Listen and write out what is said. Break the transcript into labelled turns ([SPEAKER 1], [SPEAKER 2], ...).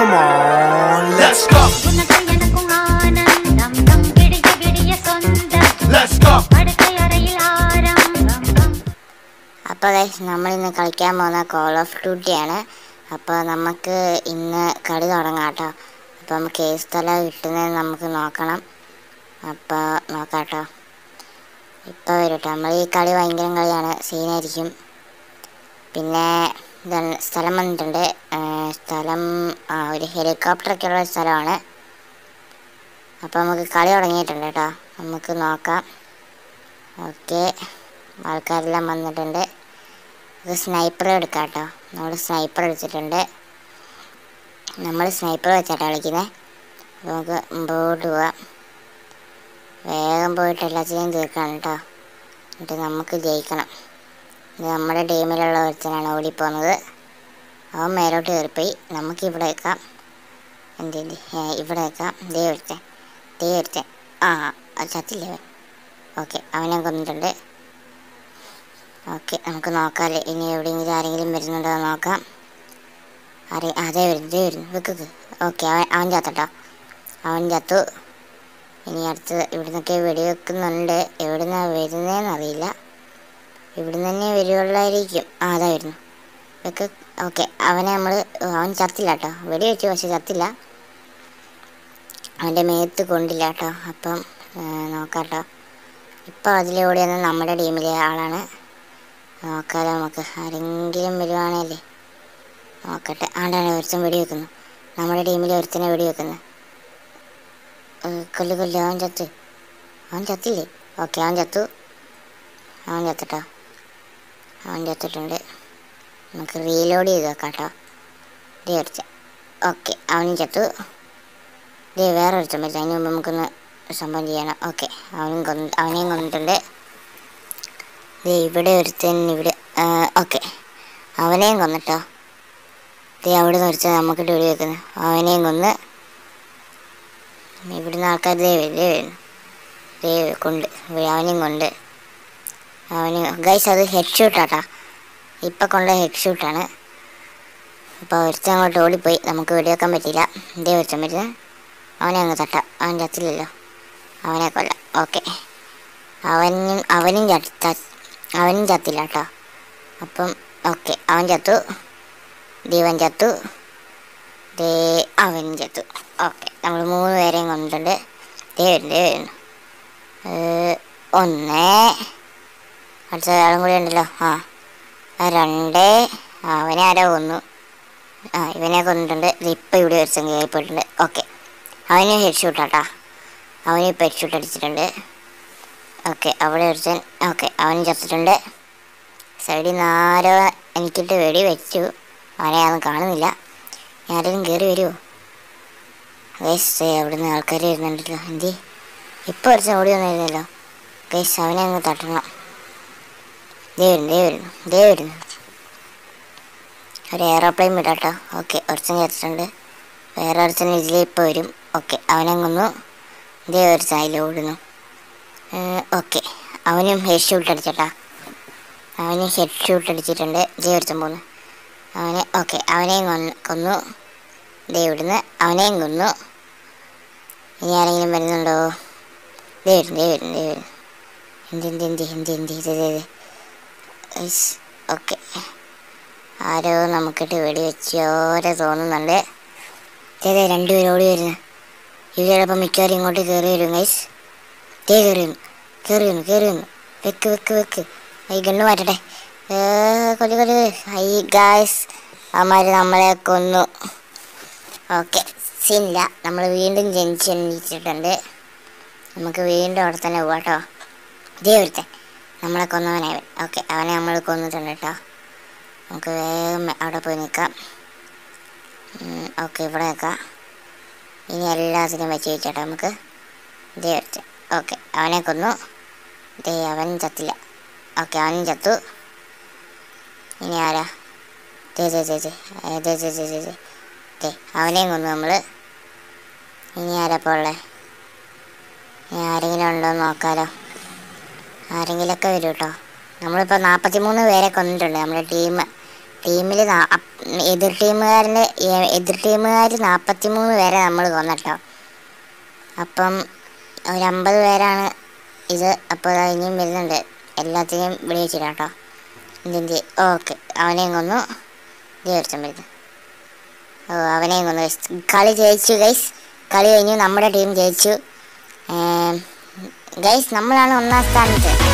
[SPEAKER 1] Come on, let's go,
[SPEAKER 2] உனக்கும் எனக்கும் ஆனந்தம் தம் விடிய விடிய சொந்தம்
[SPEAKER 1] let's go.
[SPEAKER 2] படுக்கையறையில் ஆரம்பம்
[SPEAKER 3] അപ്പോൾ ഗൈസ് നമ്മളിന്ന് കളിക്കാൻ പോകുന്ന കോൾ ഓഫ് ഡ്യൂട്ടിയാണ് അപ്പോൾ നമുക്ക് ഇന്ന് കളി തുടങ്ങാം കേട്ടോ അപ്പോൾ നമുക്ക് ഏത് സ്ഥലം കിട്ടുന്നത് നമുക്ക് നോക്കണം അപ്പോൾ നോക്കാം കേട്ടോ ഇപ്പോൾ വരും കേട്ടോ നമ്മൾ ഈ കളി ഭയങ്കര കളിയാണ് സീനായിരിക്കും പിന്നെ ഇതാണ് സ്ഥലം വന്നിട്ടുണ്ട് ആ, സ്ഥലം ആ ഒരു ഹെലികോപ്റ്ററൊക്കെ ഉള്ള സ്ഥലമാണ് അപ്പോൾ നമുക്ക് കളി തുടങ്ങിയിട്ടുണ്ട് കേട്ടോ നമുക്ക് നോക്കാം ഓക്കെ ആൾക്കാരെല്ലാം വന്നിട്ടുണ്ട് ഇത് സ്നൈപ്പർ എടുക്കാം കേട്ടോ നമ്മൾ സ്നൈപ്പർ എടുത്തിട്ടുണ്ട് നമ്മൾ സ്നൈപ്പർ വെച്ചാട്ടോ കളിക്കുന്നത് അപ്പോൾ നമുക്ക് മുമ്പോട്ട് പോവാം വേഗം പോയിട്ട് എല്ലാത്തിനെയും തീർക്കണം കേട്ടോ എന്നിട്ട് നമുക്ക് ജയിക്കണം ഇത് നമ്മുടെ ടീമിലുള്ള ഒരുത്തനാണ് ഓടിപ്പോകുന്നത് അവൻ മേലോട്ട് കയറിപ്പോയി നമുക്ക് ഇവിടെ വെക്കാം എന്ത് എന്ത് ഏ, ഇവിടെ വെക്കാം ദേ ഒരുത്തൻ ദേ ഒരുത്തൻ ആ അത് ചത്തില്ലേ അവൻ ഓക്കെ അവനെ കൊന്നിട്ടുണ്ട് ഓക്കെ നമുക്ക് നോക്കാല്ലേ ഇനി എവിടെയെങ്കിലും ആരെങ്കിലും വരുന്നുണ്ടോ എന്ന് നോക്കാം അറി അതേ വരുന്നു ദേ വരുന്നു വെക്ക് ഓക്കെ അവൻ അവൻ ചത്തട്ടോ അവൻ ചത്തു ഇനി അടുത്ത് ഇവിടുന്നൊക്കെ വെടിവെക്കുന്നുണ്ട് എവിടുന്നാണ് വരുന്നതെന്ന് അറിയില്ല ഇവിടുന്ന് തന്നെ വരുവുള്ളായിരിക്കും ആ അതാ വരുന്നു വെക്ക് ഓക്കെ അവനെ നമ്മൾ അവൻ ചത്തില്ല കേട്ടോ വെടി വെച്ചു പക്ഷെ ചത്തില്ല അവൻ്റെ മേത്ത് കൊണ്ടില്ല കേട്ടോ അപ്പം ആ, നോക്കാം കേട്ടോ ഇപ്പോൾ അതിലൂടെയാണ് നമ്മുടെ ടീമിലെ ആളാണ് നോക്കാലോ നമുക്ക് ആരെങ്കിലും വരുവാണല്ലേ നോക്കട്ടെ ആണ്ടാണ് ഒരുത്തൻ വെടി വെക്കുന്നു നമ്മുടെ ടീമിൽ ഒരുത്തനെ വെടി വെക്കുന്നു കൊല്ലു കൊല്ലു അവൻ ചത്ത് അവൻ ചത്തില്ലേ ഓക്കെ അവൻ ചത്തു അവൻ ചത്തിട്ടോ അവൻ ചത്തിട്ടുണ്ട് നമുക്ക് റീലോഡ് ചെയ്ത് വെക്കാം കേട്ടോ ഡേ ഒരുത്തൻ ഓക്കെ അവനും ചത്തു ഡേ വേറെ ഒരുത്തൻ പറ്റും അതിന് മുമ്പ് നമുക്കൊന്ന് സംഭവം ചെയ്യണം ഓക്കെ അവനും കൊന്ന് അവനെയും കൊന്നിട്ടുണ്ട് ദേ ഇവിടെ ഒരുത്തൻ ഇവിടെ ഓക്കെ അവനെയും കൊന്നിട്ടോ ദേ അവിടെ നിന്ന് ഒരുത്തൻ നമുക്ക് വെടി വെക്കുന്നു അവനെയും കൊന്ന് ഇവിടുന്ന് ആൾക്കാർ ദേ വരും, ദേ വരുന്നു ദേ കൊണ്ട് ഇവിടെ അവനെയും കൊണ്ട് അവന് ഗൈസ് അത് ഹെഡ് ഷൂട്ടാട്ടാ ഇപ്പം കൊണ്ട ഹെഡ് ഷൂട്ടാണ് അപ്പോൾ ഒരുത്തൻ അങ്ങോട്ട് ഓടിപ്പോയി നമുക്ക് വെടിവെക്കാൻ പറ്റിയില്ല ദേ ഒരുത്തൻ വരുന്നത് അവനെ അങ്ങ് തട്ടാം അവൻ ചത്തില്ലല്ലോ അവനെ കൊല്ലാം ഓക്കെ അവനും അവനും ചത്ത അവനും ചത്തില്ല കേട്ടോ അപ്പം ഓക്കെ അവൻ ചത്തു ദീവൻ ചത്തു ദേ അവനും ചത്തു ഓക്കെ നമ്മൾ മൂന്ന് പേരെയും കൊണ്ടിട്ടുണ്ട് ദേ വരുന്നു ദേ വരുന്നു ഏ, ഒന്ന് അടുത്ത ഒരാളും കൂടി ഉണ്ടല്ലോ ആ ആ, രണ്ട് ആ, അവനെ ആരോ കൊന്നു ആ ഇവനെ കൊന്നിട്ടുണ്ട് ഇപ്പം ഇവിടെ ഒരു സംഖ്യ പോയിട്ടുണ്ട് ഓക്കെ അവന് ഹെഡ് ഷൂട്ടാട്ടാ അവന് ഇപ്പം ഹെഡ് ഷൂട്ട് അടിച്ചിട്ടുണ്ട് ഓക്കെ അവിടെ ഒരുത്തൻ ഓക്കെ അവൻ ചത്തിട്ടുണ്ട് സൈഡിൽ നിന്ന് ആരോ എനിക്കിട്ട് വെടി വെച്ചു അവനെ അതൊന്നും കാണുന്നില്ല ആരെങ്കിലും കയറി വരുമോ ഗൈസ് അവിടുന്ന് ആൾക്കാർ വരുന്നുണ്ടല്ലോ എന്തി ഇപ്പോൾ ഒരുത്തൻ ഓടി വന്നിരുന്നല്ലോ ഗൈസ് അവനെ അങ്ങ് തട്ടണം ദേ വരുന്നു ദേ വരുന്നു ദേ വരുന്നു ഒരു എയറോപ്ലെയിൻ വിടാട്ടോ ഓക്കെ ഒരുത്തൻ ചത്തിട്ടുണ്ട് വേറെ ഒരുത്തൻ ഇതിൽ ഇപ്പോൾ വരും ഓക്കെ അവനെ കൊന്നു ഇതേ ഒരു ചായയിൽ ഓടുന്നു ഓക്കെ അവനും ഹെഡ് ഷൂട്ട് അടിച്ചട്ടാ അവന് ഹെഡ് ഷൂട്ട് അടിച്ചിട്ടുണ്ട് ഇതേ ഒരുത്തൻ പോന്നു അവനെ ഓക്കെ അവനെയും കൊന്നു കൊന്നു ദേ ഇവിടുന്ന് അവനെയും കൊന്നു ഇനി ആരെങ്കിലും വരുന്നുണ്ടോ ദേ വരും ദേ വരും ദേ വരും എന്ത് എന്ത് എന്ത് എന്ത് എന്ത് ഇത് ഇത് ഇത് ഓക്കെ ആരോ നമുക്കിട്ട് വെടി വെച്ചോരെ തോന്നുന്നുണ്ട് ഇതേ രണ്ടുപേരും ഓടി വരുന്നു ഇത് ചിലപ്പോൾ മിക്കവാറും ഇങ്ങോട്ട് കയറി വരും ഗൈസ് ദേ കയറി വന്നു കയറി വന്നു കയറി വന്നു വെക്ക് വെക്ക് വെക്ക് ഈ ഗണ്ണ് മാറ്റട്ടെ ഏ, കൊല്ലു കൊല്ലു ഐ ഗായ്സ് അവന്മാർ നമ്മളെ കൊന്നു ഓക്കെ സീനില്ല നമ്മൾ വീണ്ടും ജനിച്ച് എണീച്ചിട്ടുണ്ട് നമുക്ക് വീണ്ടും അവിടെ തന്നെ പോവാം കേട്ടോ ഇതേ ഒരുത്തൻ നമ്മളെ കൊന്നവനവൻ ഓക്കെ അവനെ നമ്മൾ കൊന്നിട്ടുണ്ട് കേട്ടോ നമുക്ക് വേഗം അവിടെ പോയി നിൽക്കാം ഓക്കെ ഇവിടെ നിൽക്കാം ഇനി എല്ലാത്തിനും വെച്ച് വെച്ചോട്ടെ നമുക്ക് ദേ ഒരുത്തൻ ഓക്കെ അവനെ കൊന്നു ദേ അവൻ ചത്തില്ല ഓക്കെ അവനും ചത്തു ഇനി ആരാ ദേ ദേ ദേ ദേ ഏ, ദേ ദേ ദേ ദേ ദേ ദേ അവനെയും കൊന്നു നമ്മൾ ഇനി ആരാ ഇപ്പോൾ ഉള്ളത് ഇനി ആരെങ്കിലും ഉണ്ടോ എന്ന് നോക്കാലോ ആരെങ്കിലുമൊക്കെ വരും കേട്ടോ നമ്മളിപ്പോൾ നാൽപ്പത്തി മൂന്ന് പേരെ കൊന്നിട്ടുണ്ട് നമ്മുടെ ടീം ടീമിൽ എതിർ ടീമുകാരൻ്റെ എതിർ ടീമുകാർ നാൽപ്പത്തി മൂന്ന് പേരെ നമ്മൾ കൊന്നട്ടോ അപ്പം ഒരു അമ്പത് പേരാണ് ഇത് അപ്പോൾ ദാ ഇനിയും വരുന്നുണ്ട് എല്ലാത്തിനെയും വിളിച്ചിടാം കേട്ടോ എന്തിൻ്റെ ഓക്കെ അവനെയും കൊന്നു ഇതേ ഒരുത്തൻ വരുന്നു ഓ അവനെയും കൊന്നു guys. കളി ജയിച്ചു ഗൈസ് കളി കഴിഞ്ഞു നമ്മുടെ ടീം ജയിച്ചു ഗൈസ് നമ്മളാണ് ഒന്നാം സ്ഥാനത്ത്